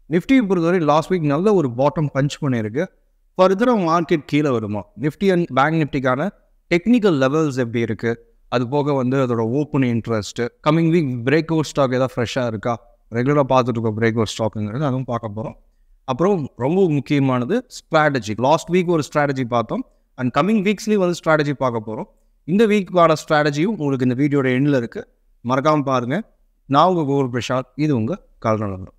நிஃப்டியை பொறுத்தவரை last week நல்ல ஒரு பாட்டம் பஞ்ச் பண்ணியிருக்கு ஃபர்தராக மார்க்கெட் கீழே வருமா நிஃப்டி அண்ட் பேங்க் நிஃப்டிக்கான டெக்னிக்கல் லெவல்ஸ் எப்படி இருக்குது அது போக வந்து அதோட open interest coming week break out stock ஏதாவது ஃப்ரெஷ்ஷாக இருக்கா ரெகுலராக பார்த்துட்டு இருக்கோம் பிரேக் அவுட் ஸ்டாக்குங்கிறது அதுவும் பார்க்க போகிறோம் அப்புறம் ரொம்ப முக்கியமானது ஸ்ட்ராட்டஜி லாஸ்ட் வீக் ஒரு ஸ்ட்ராட்டஜி பார்த்தோம் அண்ட் கம்மிங் வீக்ஸ்லேயும் வந்து ஸ்ட்ராட்டஜி பார்க்க போகிறோம் இந்த வீக்கான ஸ்ட்ராட்டஜியும் உங்களுக்கு இந்த வீடியோட எண்ணில் இருக்குது மறக்காமல் பாருங்கள் நான் உங்கள் கோகுல் பிரசாத் இது உங்கள் கல்நலம்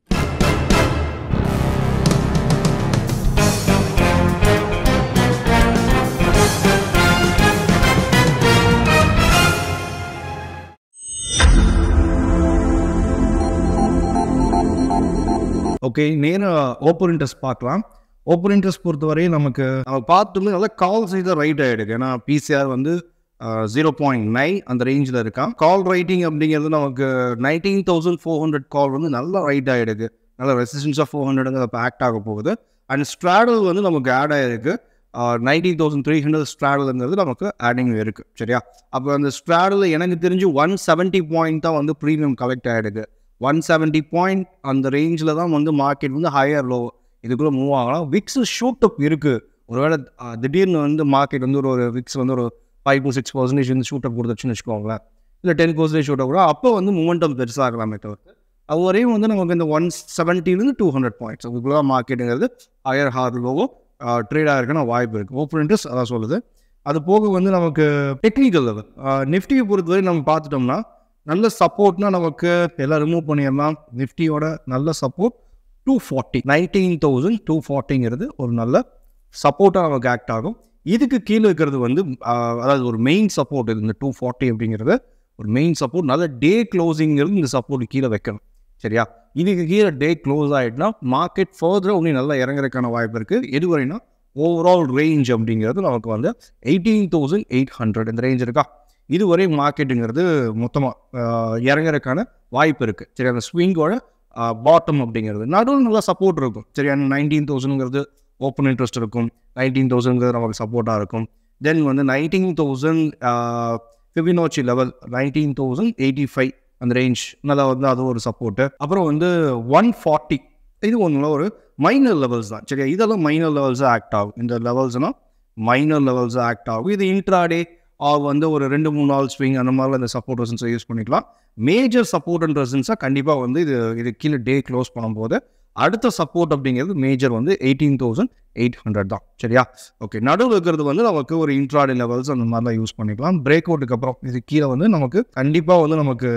ஓகே நேராக ஓப்பன் இன்ட்ரெஸ்ட் பார்க்கலாம் ஓப்பன் இன்ட்ரெஸ்ட் பொறுத்தவரை நமக்கு நம்ம பார்த்தோம்னா நல்லா கால் செய்த ரைட் ஆகிடுது ஏன்னா பிசிஆர் வந்து ஜீரோ பாயிண்ட் நைன் அந்த ரேஞ்சில் இருக்கான் கால் ரைட்டிங் அப்படிங்கிறது நமக்கு nineteen thousand four hundred call வந்து நல்லா ரைட் ஆகிடுது நல்ல ரெசிஸ்டன்ஸ் ஆஃப் ஃபோர் ஹண்ட்ரட் அப்போ ஆக்ட் ஆக போகுது அண்ட் ஸ்ட்ராடல் வந்து நமக்கு ஆட் ஆகிருக்கு நைன்டீன் தௌசண்ட் த்ரீ ஹண்ட்ரட் ஸ்ட்ராடலுங்கிறது நமக்கு ஆடிங் இருக்குது சரியா அப்போ அந்த ஸ்ட்ராடல் எனக்கு தெரிஞ்சு ஒன் செவன்ட்டி பாயிண்ட் தான் வந்து ப்ரீமியம் கலெக்ட் ஆகிடுது ஒன் செவன்ட்டி பாயிண்ட் அந்த ரேஞ்சில் தான் வந்து மார்க்கெட் வந்து ஹையர் லோ இதுக்குள்ளே மூவ் ஆகலாம் விக்ஸ் ஷூட் அப் இருக்குது ஒருவேளை அஹ், திடீர்னு வந்து மார்க்கெட் வந்து ஒரு ஒரு விக்ஸ் வந்து ஒரு ஃபைவ் டு சிக்ஸ் பர்சன்டேஜ் வந்து ஷூட் அப் கொடுத்துச்சுன்னு வச்சுக்கோங்களேன் இல்லை டென் பர்சன்டேஜ் ஷூட் அப் கூட அப்போ வந்து மூமெண்டம் பெருசாகலாமே தவிர்த்து அது வரையும் வந்து நமக்கு இந்த ஒன் செவன்ட்டிலேருந்து டூ ஹண்ட்ரட் பாயிண்ட்ஸ் அதுக்குள்ளே மார்க்கெட்டுங்கிறது ஹையர் ஹார் லோவோ ட்ரேட் ஆகிருக்கான வாய்ப்பு இருக்குது ஓப்பன் இன்ட்ரெஸ்ட் அதான் சொல்லுது அது போக வந்து நமக்கு டெக்னிக்கல் லெவல் நிஃப்டியை பொறுத்தவரை நம்ம பார்த்துட்டோம்னா நல்ல சப்போர்ட்னா நமக்கு எல்லாம் ரிமூவ் பண்ணிடலாம் நிஃப்டியோட நல்ல support two forty nineteen thousand two ஃபார்ட்டிங்கிறது ஒரு நல்ல சப்போர்ட்டாக நமக்கு ஆக்ட் ஆகும் இதுக்கு கீழே இருக்கிறது வந்து ஆஹ், அதாவது ஒரு மெயின் சப்போர்ட் இது இந்த டூ ஃபார்ட்டி அப்படிங்கிறது ஒரு மெயின் சப்போர்ட் நல்ல டே க்ளோசிங்கிறது இந்த சப்போர்ட் கீழே வைக்கணும் சரியா இதுக்கு கீழே டே க்ளோஸ் ஆகிட்டுனா மார்க்கெட் ஃபர்தராக இன்னும் நல்லா இறங்குறதுக்கான வாய்ப்பு இருக்குது எது வரைனா ஓவரால் ரேஞ்ச் அப்படிங்கிறது நமக்கு வந்து எயிட்டீன் தௌசண்ட் எயிட் ஹண்ட்ரட் இந்த ரேஞ்ச் இருக்கா இதுவரை மார்க்கெட்டுங்கிறது மொத்தமாக இறங்குறதுக்கான வாய்ப்பு இருக்குது சரி அந்த ஸ்விங்கோட பாட்டம் அப்படிங்கிறது நடுவில் நல்லா சப்போர்ட் இருக்கும் சரி அந்த நைன்டீன் தௌசண்ட்ங்கிறது ஓப்பன் இன்ட்ரெஸ்ட் இருக்கும் நைன்டீன் தௌசண்ட்ங்கிறது நமக்கு சப்போர்ட்டாக இருக்கும் தென் வந்து nineteen thousand Fibonacci level nineteen thousand eighty five அந்த ரேஞ்ச் நல்லா வந்து அது ஒரு சப்போர்ட்டு அப்புறம் வந்து ஒன் ஃபார்ட்டி இது ஒன்றும் ஒரு மைனர் லெவல்ஸ் தான் சரியா இதெல்லாம் மைனர் லெவல்ஸாக ஆக்ட் ஆகும் இந்த லெவல்ஸ்னால் மைனர் லெவல்ஸாக ஆக்ட் ஆகும் இது இன்ட்ராடே வந்து ஒரு ரெண்டு மூணு நாள் ஸ்விங் அந்த மாதிரிலாம் இந்த சப்போர்ட் ரெசன்ஸை யூஸ் பண்ணிக்கலாம் மேஜர் சப்போர்ட் அண்ட் ரெசன்ஸாக கண்டிப்பாக வந்து இது இது கீழே டே க்ளோஸ் பண்ணும்போது அடுத்த சப்போர்ட் அப்படிங்கிறது மேஜர் வந்து எயிட்டீன் தௌசண்ட் எயிட் ஹண்ட்ரட் தான் சரியா ஓகே நடுவில் இருக்கிறது வந்து நமக்கு ஒரு இன்ட்ராடே லெவல்ஸ் அந்த மாதிரிலாம் யூஸ் பண்ணிக்கலாம் பிரேக் அவுட்டுக்கு அப்புறம் இது கீழே வந்து நமக்கு கண்டிப்பாக வந்து நமக்கு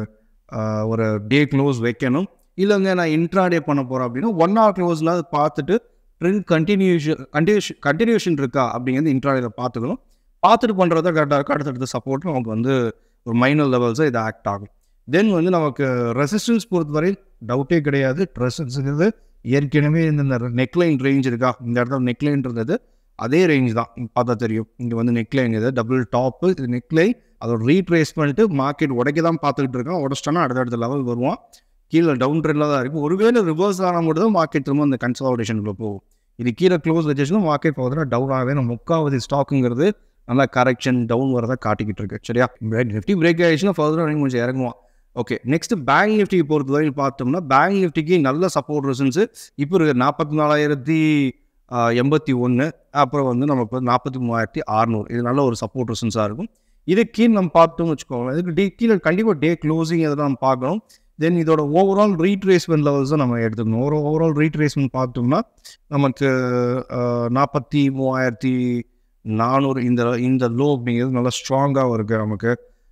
ஆஹ், ஒரு டே க்ளோஸ் வைக்கணும் இல்லைங்க நான் இன்ட்ராடே பண்ண போகிறேன் அப்படின்னா ஒன் ஹவர் க்ளோஸில் பார்த்துட்டு ட்ரெண்ட் கண்டினியூஷன் கண்டினியூஷன் கண்டினியூஷன் இருக்கா அப்படிங்கிறது இன்ட்ராடேல பார்த்துக்கணும் பார்த்துட்டு பண்ணுறது கரெக்டாக இருக்கும் அடுத்தடுத்த சப்போர்ட் நமக்கு வந்து ஒரு மைனர் லெவல்ஸாக இது ஆக்ட் ஆகும் தென் வந்து நமக்கு ரெசிஸ்டன்ஸ் பொறுத்தவரை டவுட்டே கிடையாது ரெசிஸ்டன்ஸுங்கிறது ஏற்கனவே இந்த நெக்லைன் ரேஞ்ச் இருக்கா இந்த இடத்துல நெக்லைன் இருந்தது அதே ரேஞ்ச் தான் இங்க பார்த்தா தெரியும் இங்கே வந்து நெக்லைன் இது டபுள் டாப்பு இது நெக்லைன் அதோட ரீட்ரேஸ் பண்ணிட்டு மார்க்கெட் உடைக்க தான் பார்த்துக்கிட்டு இருக்கோம் உடச்சிட்டோன்னா அடுத்தடுத்த லெவல் வருவோம் கீழே டவுன் ட்ரெண்டில் தான் இருக்கும் ஒருவேளை ரிவர்ஸ் ஆனால் மட்டும் தான் மார்க்கெட் திரும்ப அந்த கன்சாலிடேஷனுக்குள்ள போகும் இது கீழே க்ளோஸ் வச்சுச்சுன்னா மார்க்கெட் போகிறதுனா டவுன் ஆகவே நம்ம முக்காவது ஸ்டாக்குங்கிறது நல்லா கரெக்ஷன் டவுன் வரதை காட்டிக்கிட்டு இருக்கு சரியா நிஃப்டி பிரேக் ஆயிடுச்சுன்னா ஃபர்தராக கொஞ்சம் இறங்குவோம் ஓகே நெக்ஸ்ட் பேங்க் நிஃப்டி பொறுத்தவரை பார்த்தோம்னா பேங்க் நிஃப்டிக்கு நல்ல சப்போர்ட் ரெசன்ஸு இப்போ இருக்க நாற்பத்தி நாலாயிரத்தி எண்பத்தி ஒன்று அப்புறம் வந்து நமக்கு நாற்பத்தி மூவாயிரத்தி அறநூறு இது நல்ல ஒரு சப்போர்ட் ரெசன்ஸாக இருக்கும் இது கீழே நம்ம பார்த்தோம்னு வச்சுக்கோங்களேன் இதுக்கு டே கீழே கண்டிப்பாக டே க்ளோசிங் இதெல்லாம் நம்ம பார்க்கணும் தென் இதோட ஓவரால் ரீட்ரேஸ்மெண்ட் லெவல்ஸும் நம்ம எடுத்துக்கணும் ஒரு ஓவரால் ரீட்ரேஸ்மெண்ட் பார்த்தோம்னா நமக்கு நாற்பத்தி மூவாயிரத்தி நானூறு இந்த இந்த லோ அப்படிங்கிறது நல்லா ஸ்ட்ராங்காகவும் இருக்குது நமக்கு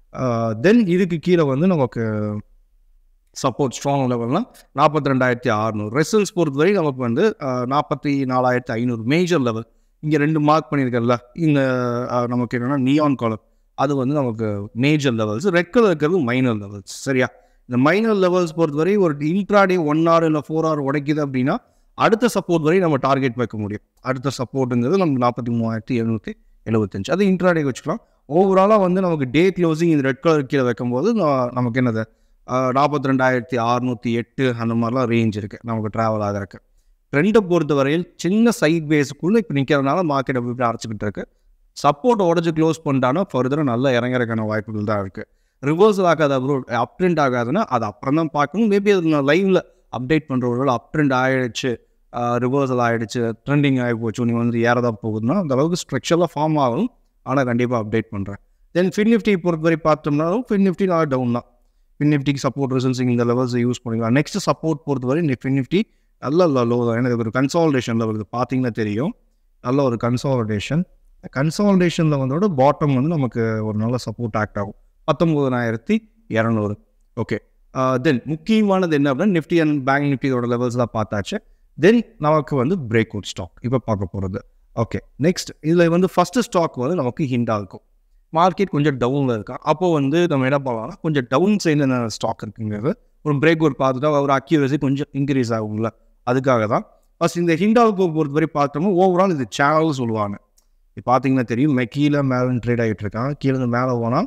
தென் இதுக்கு கீழே வந்து நமக்கு சப்போர்ட் ஸ்ட்ராங் லெவல்னால் நாற்பத்தி ரெண்டாயிரத்தி அறநூறு ரெசல்ஸ் பொறுத்தவரை நமக்கு வந்து நாற்பத்தி நாலாயிரத்தி ஐநூறு மேஜர் லெவல் இங்கே ரெண்டு மார்க் பண்ணியிருக்கல இந்த அஹ், நமக்கு என்னென்னா நியான் காலர் அது வந்து நமக்கு மேஜர் லெவல்ஸ் ரெட் கலர் இருக்கிறது மைனர் லெவல்ஸ் சரியா இந்த மைனர் லெவல்ஸ் பொறுத்தவரை ஒரு இன்ட்ராடே ஒன் ஹவர் இல்லை ஃபோர் ஹவர் உடைக்குது அப்படின்னா அடுத்த சப்போர்ட் வரை நம்ம டார்கெட் வைக்க முடியும் அடுத்த சப்போர்ட்டுங்கிறது நமக்கு நாற்பத்தி மூவாயிரத்தி எழுநூற்றி எழுபத்தஞ்சு அது இன்ட்ராடே வச்சுக்கலாம் ஓவராலாக வந்து நமக்கு டே க்ளோசிங் இந்த ரெட் கலர் கீழே வைக்கும்போது நா- நமக்கு என்னது நாற்பத்தி ரெண்டாயிரத்தி அறுநூற்றி எட்டு அந்த மாதிரிலாம் ரேஞ்ச் இருக்குது நமக்கு ட்ராவல் ஆகிறதுக்கு ட்ரெண்டை பொறுத்த வரையில் சின்ன சைட் பேஸுக்குள்ளே இப்போ நிற்கிறதுனால மார்க்கெட் அப்படி இப்படி அரைச்சிக்கிட்டு இருக்கு சப்போர்ட் உடச்சி க்ளோஸ் பண்ணிட்டானா ஃபர்தராக நல்லா இறங்குறதுக்கான வாய்ப்புகள் தான் இருக்குது ரிவர்சல் ஆகாது அப்புறம் அப் ட்ரெண்ட் ஆகாதுன்னா அது அப்புறம் தான் பார்க்கணும் மேபி அது நான் லைவில் அப்டேட் பண்ணுற ஒரு வேளை அப் ட்ரெண்ட் ஆகிடுச்சு ரிவர்சல் ஆகிடுச்சு ட்ரெண்டிங் ஆகி போச்சு நீங்கள் வந்து ஏறதா போகுதுன்னா அந்த அளவுக்கு ஸ்ட்ரக்சரில் ஃபார்ம் ஆகும் ஆனால் கண்டிப்பாக அப்டேட் பண்ணுறேன் தென் ஃபின் நிஃப்டி பொறுத்தவரை பார்த்தோம்னாலும் ஃபின் நிஃப்டி நான் டவுன் தான் ஃபின் நிஃப்டிக்கு சப்போர்ட் ரிசல்ட்ஸ் இந்த லெவல்ஸ் யூஸ் பண்ணிக்கலாம் நெக்ஸ்ட் சப்போர்ட் பொறுத்தவரை ஃபின் நிஃப்டி நல்ல லோ தான் எனக்கு ஒரு கன்சால்டேஷன் லெவலுக்கு பார்த்தீங்கன்னா தெரியும் நல்ல ஒரு கன்சாலிடேஷன் கன்சாலிடேஷனில் வந்தோட பாட்டம் வந்து நமக்கு ஒரு நல்ல சப்போர்ட் ஆக்ட் ஆகும் பத்தொம்போதனாயிரத்தி இரநூறு ஓகே தென் முக்கியமானது என்ன அப்படின்னா நிஃப்டி அண்ட் பேங்க் நிஃப்டியோட லெவல்ஸ்லாம் பார்த்தாச்சு தென் நமக்கு வந்து பிரேக் அவுட் ஸ்டாக் இப்போ பார்க்க போகிறது ஓகே நெக்ஸ்ட் இதில் வந்து ஃபஸ்ட்டு ஸ்டாக் வந்து நமக்கு ஹிண்டாக இருக்கும் மார்க்கெட் கொஞ்சம் டவுனில் இருக்கா அப்போ வந்து நம்ம என்ன பண்ணலாம்னா கொஞ்சம் டவுன் சைடில் என்ன ஸ்டாக் இருக்குங்கிறது ஒரு பிரேக் அவுட் பார்த்துட்டா ஒரு அக்யூரசி கொஞ்சம் இன்க்ரீஸ் ஆகும்ல அதுக்காக தான் ஃபஸ்ட் இந்த ஹிண்டாவுக்கு பொறுத்தவரை பார்த்தோம்னா ஓவரால் இது சேனல் சொல்லுவாங்க இப்போ பார்த்தீங்கன்னா தெரியும் மே கீழே மேலே ட்ரேட் ஆகிட்டு இருக்கான் கீழே இருந்து மேலே போனால்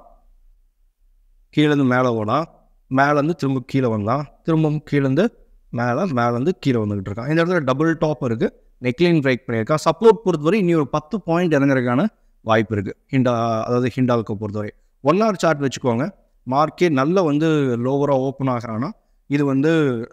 கீழேருந்து மேலே போனால் மேலேருந்து திரும்ப கீழே வந்தான் திரும்பவும் கீழேருந்து மேலே மேலேருந்து கீழே வந்துக்கிட்டு இருக்கான் இந்த இடத்துல டபுள் டாப் இருக்குது நெக்லைன் பிரேக் பண்ணியிருக்கான் சப்போர்ட் பொறுத்தவரை இனி ஒரு பத்து பாயிண்ட் இறங்குறதுக்கான வாய்ப்பு இருக்குது ஹிண்டா அதாவது ஹிண்டாவுக்கு பொறுத்தவரை ஒன் ஹவர் சார்ட் வச்சுக்கோங்க மார்க்கெட் நல்ல வந்து லோவராக ஓப்பன் ஆகிறான்னா இது வந்து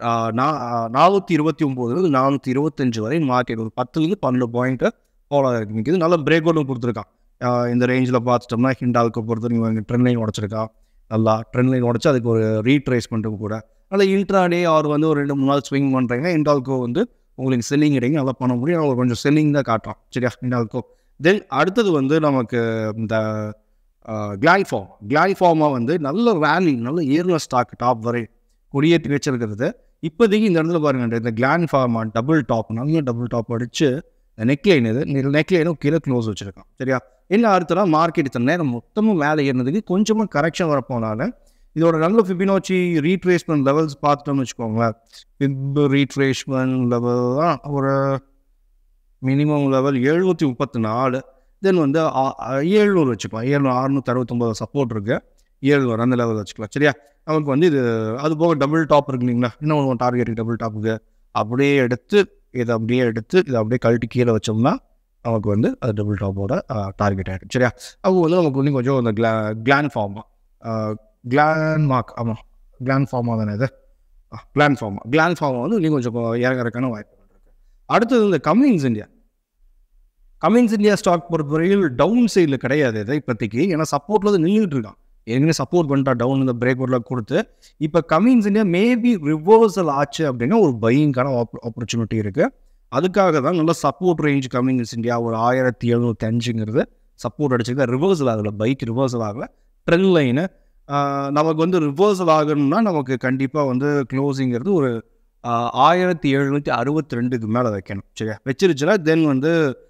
நானூற்றி இருபத்தி ஒம்போதுலேருந்து நானூற்றி இருபத்தஞ்சு வரை மார்க்கெட் ஒரு பத்துலேருந்து பன்னெண்டு பாயிண்ட்டு ஃபாலோ ஆகிருக்கு நிற்கிது நல்ல பிரேக் அவுட்டும் கொடுத்துருக்கான் இந்த ரேஞ்சில் பார்த்துட்டோம்னா ஹிண்டாவுக்கு பொறுத்தவரைக்கும் ட்ரெண்ட் லைன் உடச்சிருக்கா நல்லா ட்ரெண்ட் லைன் உடச்சி அதுக்கு ஒரு ரீட்ரேஸ் பண்ணிட்டு கூட நல்லா இன்ட்ராடே அவர் வந்து ஒரு ரெண்டு மூணு நாள் ஸ்விங் பண்ணுறீங்கன்னா இண்டால்கோ வந்து உங்களுக்கு செல்லிங் கிடைக்கும் நல்லா பண்ண முடியும் அவர் கொஞ்சம் செல்லிங் தான் காட்டுறான் சரியா இண்டால்கோ தென் அடுத்தது வந்து நமக்கு இந்த கிளாய்ஃபார்ம் கிளாய்ஃபார்மாக வந்து நல்ல வேல்யூ நல்ல ஏர்ன ஸ்டாக் டாப் வரை கொடியேற்றி வச்சிருக்கிறது இப்போதைக்கு இந்த இடத்துல பாருங்க இந்த கிளான் ஃபார்மா டபுள் டாப் நல்ல டபுள் டாப் அடித்து நெக்லைன் இது நெக்லைனும் கீழே க்ளோஸ் வச்சுருக்கான் சரியா என்ன அடுத்தனா மார்க்கெட் இத்தனை நேரம் மொத்தமும் மேலே ஏறினதுக்கு கொஞ்சமாக கரெக்ஷன் வரப்போனால இதோட நல்ல ஃபிபினோச்சி ரீட்ரேஸ்மெண்ட் லெவல்ஸ் பார்த்துட்டோம்னு வச்சுக்கோங்களேன் ஃபிப் ரீட்ரேஸ்மெண்ட் லெவல் தான் ஒரு மினிமம் லெவல் எழுநூற்றி முப்பத்தி நாலு தென் வந்து ஏழ்நூறு வச்சுக்கலாம் ஏழ்நூறு அறுநூற்றி அறுபத்தொம்பது சப்போர்ட் இருக்குது ஏழ்நூறு அந்த லெவல் வச்சுக்கலாம் சரியா நமக்கு வந்து இது அது போக டபுள் டாப் இருக்கு இல்லைங்களா இன்னும் ஒரு டார்கெட் டபுள் டாப்புக்கு அப்படியே எடுத்து இதை அப்படியே எடுத்து இதை அப்படியே கழட்டி கீழே வச்சோம்னா நமக்கு வந்து அது டபுள் டாப்போட டார்கெட் ஆகிடும் சரியா அவங்க வந்து நமக்கு வந்து கொஞ்சம் இந்த கிளா கிளான் ஃபார்மா கிளான் மார்க் ஆமாம் கிளான் ஃபார்மா தானே இது கிளான் ஃபார்மா கிளான் ஃபார்மா வந்து இன்னும் கொஞ்சம் இறங்குறதுக்கான வாய்ப்பு இருக்கு அடுத்தது இந்த Cummins India Cummins India stock பொறுத்தவரையில் டவுன் சைடில் கிடையாது இது இப்போதைக்கு ஏன்னா சப்போர்ட்டில் வந்து நின்றுட்டு இருக்கான் ஏற்கனவே சப்போர்ட் பண்ணிட்டா டவுன் இந்த பிரேக் அவுட்லாம் கொடுத்து இப்போ கம்மிங்ஸ் இந்தியா மேபி ரிவர்சல் ஆச்சு அப்படின்னா ஒரு பையிங்கான ஆப்பர்ச்சுனிட்டி இருக்குது அதுக்காக தான் நல்ல சப்போர்ட் ரேஞ்ச் கம்மிங்ஸ் இந்தியா ஒரு ஆயிரத்தி எழுநூற்றி அஞ்சுங்கிறது சப்போர்ட் அடிச்சிருக்கா ரிவர்சல் ஆகலை பைக் ரிவர்சல் ஆகலை ட்ரெண்ட் லைனு நமக்கு வந்து ரிவர்சல் ஆகணும்னா நமக்கு கண்டிப்பாக வந்து க்ளோஸிங்கிறது ஒரு ஆயிரத்தி எழுநூற்றி அறுபத்தி ரெண்டுக்கு மேலே வைக்கணும் சரியா வச்சிருச்சுன்னா தென் வந்து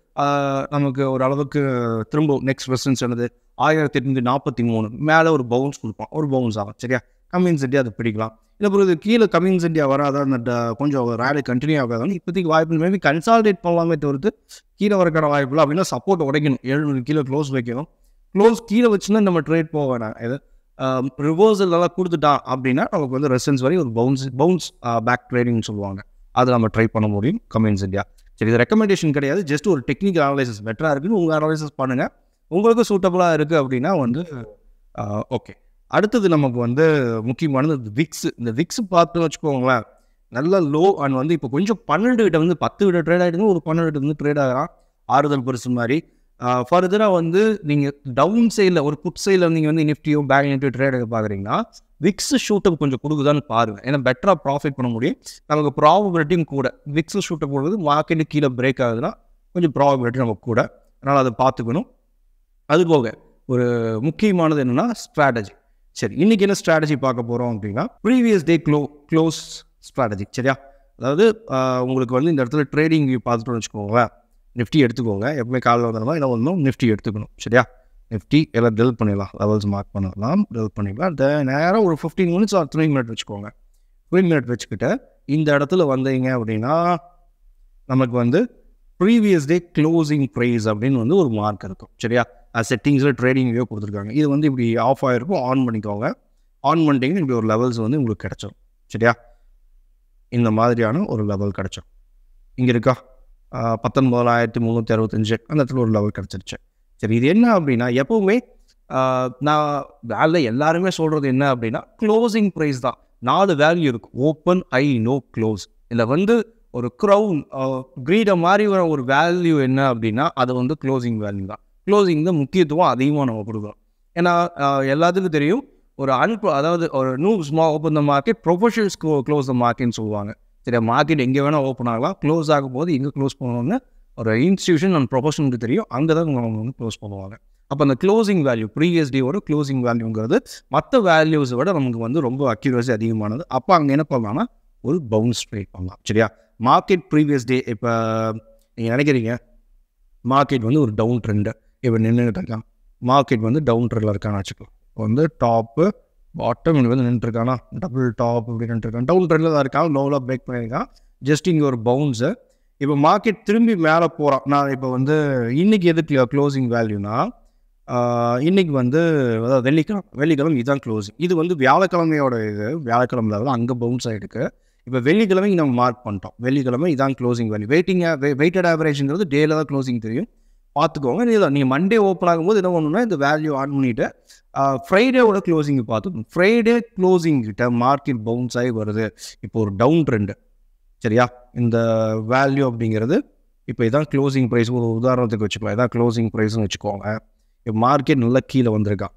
நமக்கு ஒரு அளவுக்கு திரும்ப நெக்ஸ்ட் ரெசன்ஸ் என்னது ஆயிரத்தி எட்நூற்றி நாற்பத்தி மூணு மேலே ஒரு பவுன்ஸ் கொடுப்பான் ஒரு பவுன்ஸ் ஆகும் சரியா கம்மின்ஸ் இந்தியா அதை பிடிக்கலாம் இல்லை அப்புறம் இது கீழே கம்மின்ஸ் இந்தியா வராத அந்த கொஞ்சம் ரேலி கண்டினியூ ஆகாதாலும் இப்போதைக்கு வாய்ப்பு மேபி கன்சால்டேட் பண்ணலாமே தவிர்த்து கீழே வரக்கான வாய்ப்பு இல்லை அப்படின்னா சப்போர்ட் உடைக்கணும் எழுநூறு கீழே க்ளோஸ் வைக்கணும் க்ளோஸ் கீழே வச்சுன்னா நம்ம ட்ரேட் போக வேணாம் இது ரிவர்சல் எல்லாம் கொடுத்துட்டான் அப்படின்னா நமக்கு வந்து ரெசன்ஸ் வரை ஒரு பவுன்ஸ் பவுன்ஸ் பேக் ட்ரேடிங்னு சொல்லுவாங்க அதை நம்ம ட்ரை பண்ண முடியும் கம்மின்ஸ் இந்தியா சரி இது ரெக்கமெண்டேஷன் கிடையாது ஜஸ்ட் ஒரு டெக்னிக்கல் அனலைசிஸ் பெட்டராக இருக்குன்னு உங்கள் அனலைசிஸ் பண்ணுங்கள் உங்களுக்கு சூட்டபுளாக இருக்குது அப்படின்னா வந்து ஓகே அடுத்தது நமக்கு வந்து முக்கியமானது விக்ஸ் இந்த விக்ஸ் பார்த்து வச்சுக்கோங்களேன் நல்ல லோ அண்ட் வந்து இப்போ கொஞ்சம் பன்னெண்டு கிட்ட வந்து பத்து விட ட்ரேட் ஆகிடுங்க ஒரு பன்னெண்டு கிட்ட வந்து ட்ரேட் ஆகிறான் ஆறுதல் பெருசு மாதிரி ஃபர்தராக வந்து நீங்கள் டவுன் சைடில் ஒரு புட் சைடில் நீங்கள் வந்து நிஃப்டியோ பேங்க் நிஃப்டி ட்ரேட் பார்க்குறீங்கன்னா விக்ஸ் ஷூட்டப் கொஞ்சம் கொடுக்குதான்னு பாருங்கள் ஏன்னா பெட்டராக ப்ராஃபிட் பண்ண முடியும் நமக்கு ப்ராபபிலிட்டியும் கூட விக்ஸ் ஷூட்டப் கொடுக்குறது மார்க்கெட்டு கீழே பிரேக் ஆகுதுன்னா கொஞ்சம் ப்ராபபிலிட்டி நமக்கு கூட அதனால் அதை பார்த்துக்கணும் அது போக ஒரு முக்கியமானது என்னென்னா ஸ்ட்ராட்டஜி சரி இன்றைக்கி என்ன ஸ்ட்ராட்டஜி பார்க்க போகிறோம் அப்படின்னா ப்ரீவியஸ் டே க்ளோ க்ளோஸ் ஸ்ட்ராட்டஜி சரியா அதாவது உங்களுக்கு வந்து இந்த இடத்துல ட்ரேடிங் வியூ பார்த்துட்டோம்னு வச்சுக்கோங்களேன் நிஃப்டி எடுத்துக்கோங்க எப்பவுமே காலையில் வந்தாலும் என்ன ஒன்றும் நிஃப்டி எடுத்துக்கணும் சரியா நிஃப்டி எல்லாம் டெல் பண்ணிடலாம் லெவல்ஸ் மார்க் பண்ணலாம் டெல் பண்ணிடலாம் த நேரம் ஒரு fifteen minutes or three minute வச்சுக்கோங்க த்ரீ மினிட் வச்சுக்கிட்டு இந்த இடத்துல வந்தீங்க அப்படின்னா நமக்கு வந்து ப்ரீவியஸ் டே க்ளோசிங் ப்ரைஸ் அப்படின்னு வந்து ஒரு மார்க் இருக்கும் சரியா செட்டிங்ஸில் ட்ரேடிங் வியூ கொடுத்துருக்காங்க இது வந்து இப்படி ஆஃப் ஆகிருக்கும் ஆன் பண்ணிக்கோங்க ஆன் பண்ணிட்டீங்கன்னா இப்படி ஒரு லெவல்ஸ் வந்து உங்களுக்கு கிடச்சிரும் சரியா இந்த மாதிரியான ஒரு லெவல் கிடச்சிரும் இங்கே இருக்கா பத்தொன்பதாயிரத்தி முந்நூற்றி அறுபத்தஞ்சு அந்த இடத்துல ஒரு லெவல் கிடச்சிருச்சு சரி இது என்ன அப்படின்னா எப்போவுமே நான் வேலை எல்லாருமே சொல்கிறது என்ன அப்படின்னா க்ளோசிங் ப்ரைஸ் தான் நாலு வேல்யூ இருக்கும் ஓப்பன் ஐ நோ க்ளோஸ் இதில் வந்து ஒரு க்ரௌன் க்ரீடை மாதிரி வர ஒரு வேல்யூ என்ன அப்படின்னா அது வந்து க்ளோசிங் வேல்யூ தான் க்ளோசிங் தான் முக்கியத்துவம் அதிகமாக நம்ம கொடுக்குறோம் ஏன்னா அஹ், எல்லாத்துக்கும் தெரியும் ஒரு அன்பு அதாவது ஒரு நியூ ஸ்மா open the market professionals close the மார்க்கெட்னு சொல்லுவாங்க சரி மார்க்கெட் எங்கே வேணால் ஓப்பன் ஆகலாம் க்ளோஸ் ஆகும்போது எங்கே க்ளோஸ் பண்ணுவாங்க ஒரு இன்ஸ்டியூஷன் அண்ட் ப்ரொஃபஷனுக்கு தெரியும் அங்கே தான் அவங்க வந்து க்ளோஸ் பண்ணுவாங்க அப்போ அந்த க்ளோசிங் வேல்யூ ப்ரீவியஸ் டேவோட க்ளோசிங் வேல்யூங்கிறது மற்ற வேல்யூஸை விட நமக்கு வந்து ரொம்ப அக்யூரசி அதிகமானது அப்போ அங்கே என்ன பண்ணலாம்னா ஒரு பவுன்ஸ் ட்ரேட் பண்ணலாம் சரியா மார்க்கெட் ப்ரீவியஸ் டே இப்போ நீங்கள் நினைக்கிறீங்க மார்க்கெட் வந்து ஒரு டவுன் ட்ரெண்டு இப்போ நின்றுட்டு இருக்கான் மார்க்கெட் வந்து டவுன் ட்ரெண்டில் இருக்கான்னு வச்சுக்கலாம் இப்போ வந்து டாப்பு பாட்டம் இங்கே வந்து நின்றுருக்கானா டபுள் டாப் இப்படி நின்றுருக்கான் டவுன் ட்ரெண்டில் தான் இருக்கான் லோவில் பிரேக் பண்ணியிருக்கான் ஜஸ்ட் இங்கே ஒரு பவுன்ஸு இப்போ மார்க்கெட் திரும்பி மேலே போகிறான் நான் இப்போ வந்து இன்னைக்கு எதுக்கு க்ளோசிங் வேல்யூனா இன்னைக்கு வந்து அதாவது வெள்ளிக்கிழமை வெள்ளிக்கிழமை இதுதான் க்ளோசிங் இது வந்து வியாழக்கிழமையோட இது வியாழக்கிழமை லெவலில் அங்கே பவுன்ஸ் ஆகிருக்கு இப்போ வெள்ளிக்கிழமைக்கு நம்ம மார்க் பண்ணிட்டோம் வெள்ளிக்கிழமை இதான் க்ளோசிங் வேல்யூ வெயிட்டிங் வெயிட்டட் ஆவரேஜ்ங்கிறது டேல தான் க்ளோசிங் தெரியும் பார்த்துக்கோங்க நீ நீங்கள் மண்டே ஓப்பன் ஆகும்போது என்ன பண்ணணும்னா இந்த வேல்யூ ஆன் பண்ணிவிட்டு ஃப்ரைடேவோட க்ளோசிங் பார்த்து ஃப்ரைடே க்ளோசிங் கிட்ட மார்க்கெட் பவுன்ஸ் ஆகி வருது இப்போ ஒரு டவுன் ட்ரெண்டு சரியா இந்த வேல்யூ அப்படிங்கிறது இப்போ இதான் க்ளோசிங் ப்ரைஸ் ஒரு உதாரணத்துக்கு வச்சுக்கலாம் இதான் க்ளோசிங் ப்ரைஸ்னு வச்சுக்கோங்க இப்போ மார்க்கெட் நல்லா கீழே வந்திருக்கான்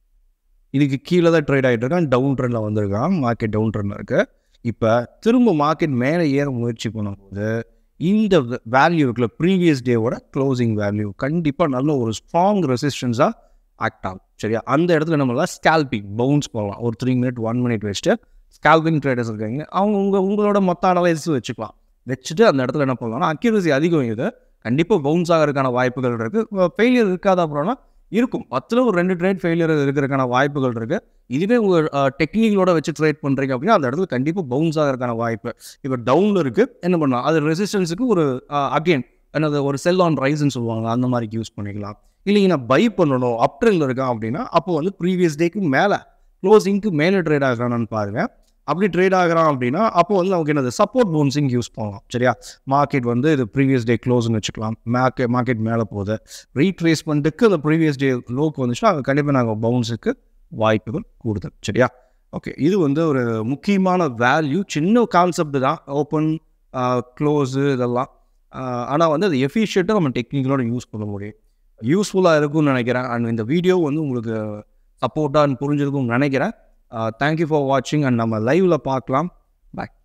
இதுக்கு கீழே தான் ட்ரேட் ஆகிட்டு இருக்கான் டவுன் ட்ரெண்டில் வந்திருக்கான் மார்க்கெட் டவுன் ட்ரெண்டில் இருக்குது இப்போ திரும்ப மார்க்கெட் மேலே ஏற முயற்சி பண்ணும்போது இந்த வேல்யூ இருக்குல்ல ப்ரீவியஸ் டேவோட க்ளோசிங் வேல்யூ கண்டிப்பாக நல்ல ஒரு ஸ்ட்ராங் ரெசிஸ்டன்ஸாக ஆக்ட் ஆகும் சரியா அந்த இடத்துல நம்மளால் ஸ்கேல்பிங் பவுன்ஸ் போகலாம் ஒரு த்ரீ மினிட் ஒன் மினிட் வச்சுட்டு ஸ்கேல்பிங் ட்ரேடர்ஸ் இருக்காங்க அவங்க உங்கள் உங்களோட மொத்த அனலைஸ் வச்சுக்கலாம் வச்சுட்டு அந்த இடத்துல என்ன பண்ணலாம்னா அக்யூரசி அதிகம் இது கண்டிப்பாக பவுன்ஸ் ஆகிறதுக்கான வாய்ப்புகள் இருக்குது ஃபெயிலியர் இருக்காதா அப்புறம்னா இருக்கும் பத்தில் ஒரு ரெண்டு ட்ரேட் ஃபெயிலியர் இருக்கிறதுக்கான வாய்ப்புகள் இருக்குது இதுவே உங்கள் டெக்னிக்கலோட வச்சு ட்ரேட் பண்ணுறீங்க அப்படின்னா அந்த இடத்துல கண்டிப்பாக பவுன்ஸ் ஆகிறதுக்கான வாய்ப்பு இப்போ டவுனில் இருக்குது என்ன பண்ணலாம் அது ரெசிஸ்டன்ஸுக்கு ஒரு அகெயின் என்னது ஒரு செல் ஆன் ரைஸ்ன்னு சொல்லுவாங்க அந்த மாதிரி யூஸ் பண்ணிக்கலாம் இல்லைங்க நான் பை பண்ணணும் அப் ட்ரெண்டில் இருக்கான் அப்படின்னா அப்போ வந்து ப்ரீவியஸ் டேக்கு மேலே க்ளோசிங்க்கு மேலே ட்ரேட் ஆகிறானான்னு பாருங்கள் அப்படி ட்ரேட் ஆகிறான் அப்படின்னா அப்போ வந்து நமக்கு என்னது சப்போர்ட் பவுன்சிங் யூஸ் பண்ணலாம் சரியா மார்க்கெட் வந்து இது ப்ரீவியஸ் டே க்ளோஸ்னு வச்சுக்கலாம் மார்க்கெட் மார்க்கெட் மேலே போகுது ரீட்ரேஸ்மெண்ட்டுக்கு அந்த ப்ரீவியஸ் டே லோக்கு வந்துச்சுன்னா அது கண்டிப்பாக நாங்கள் பவுன்ஸுக்கு வாய்ப்புகள் கூடுதல் சரியா ஓகே இது வந்து ஒரு முக்கியமான வேல்யூ சின்ன கான்செப்ட் தான் ஓப்பன் க்ளோஸு இதெல்லாம் ஆனால் வந்து அது எஃபிஷியண்ட்டாக நம்ம டெக்னிக்கலோட யூஸ் பண்ண முடியும் யூஸ்ஃபுல்லாக இருக்கும்னு நினைக்கிறேன் அண்ட் இந்த வீடியோ வந்து உங்களுக்கு சப்போர்ட்டாக புரிஞ்சிருக்கும்னு நினைக்கிறேன் தேங்க்யூ ஃபார் வாட்சிங் அண்ட் நம்ம லைவில் பார்க்கலாம் பாய்